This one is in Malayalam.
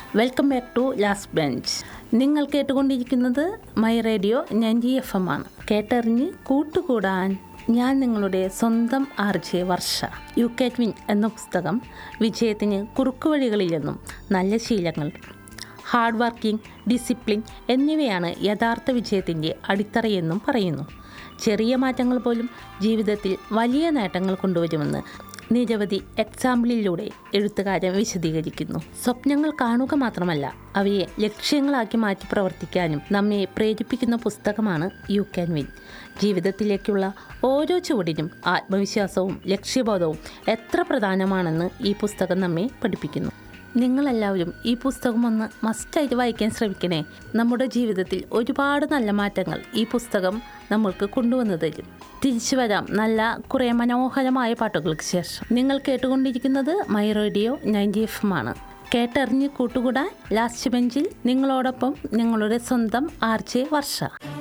welcome back to last bench നിങ്ങൾ കേട്ടുകൊണ്ടിരിക്കുന്നത് my radio ninety F M ആണ് കേട്ടറിഞ്ഞ് കൂട്ടുകൂടാൻ ഞാൻ നിങ്ങളുടെ സ്വന്തം RJ Varsha U K twin എന്ന പുസ്തകം വിജയത്തിന് കുറുക്കുവഴികളിലെന്നും നല്ല ശീലങ്ങൾ ഹാർഡ് വർക്കിംഗ് ഡിസിപ്ലിൻ എന്നിവയാണ് യഥാർത്ഥ വിജയത്തിൻ്റെ അടിത്തറയെന്നും പറയുന്നു ചെറിയ മാറ്റങ്ങൾ പോലും ജീവിതത്തിൽ വലിയ നേട്ടങ്ങൾ കൊണ്ടുവരുമെന്ന് നിരവധി എക്സാമ്പിളിലൂടെ എഴുത്തുകാരൻ വിശദീകരിക്കുന്നു സ്വപ്നങ്ങൾ കാണുക മാത്രമല്ല അവയെ ലക്ഷ്യങ്ങളാക്കി മാറ്റി പ്രവർത്തിക്കാനും നമ്മെ പ്രേരിപ്പിക്കുന്ന പുസ്തകമാണ് യു ക്യാൻ വിൻ ജീവിതത്തിലേക്കുള്ള ഓരോ ചുവടിനും ആത്മവിശ്വാസവും ലക്ഷ്യബോധവും എത്ര പ്രധാനമാണെന്ന് ഈ പുസ്തകം നമ്മെ പഠിപ്പിക്കുന്നു നിങ്ങളെല്ലാവരും ഈ പുസ്തകം ഒന്ന് മസ്റ്റായിട്ട് വായിക്കാൻ ശ്രമിക്കണേ നമ്മുടെ ജീവിതത്തിൽ ഒരുപാട് നല്ല മാറ്റങ്ങൾ ഈ പുസ്തകം നമ്മൾക്ക് കൊണ്ടുവന്നു തരും തിരിച്ചു വരാം നല്ല കുറേ മനോഹരമായ പാട്ടുകൾക്ക് ശേഷം നിങ്ങൾ കേട്ടുകൊണ്ടിരിക്കുന്നത് my radio ninety F M ആണ് കേട്ടറിഞ്ഞ് കൂട്ടുകൂടാൻ ലാസ്റ്റ് ബെഞ്ചിൽ നിങ്ങളോടൊപ്പം നിങ്ങളുടെ സ്വന്തം ആർ ജെ വർഷ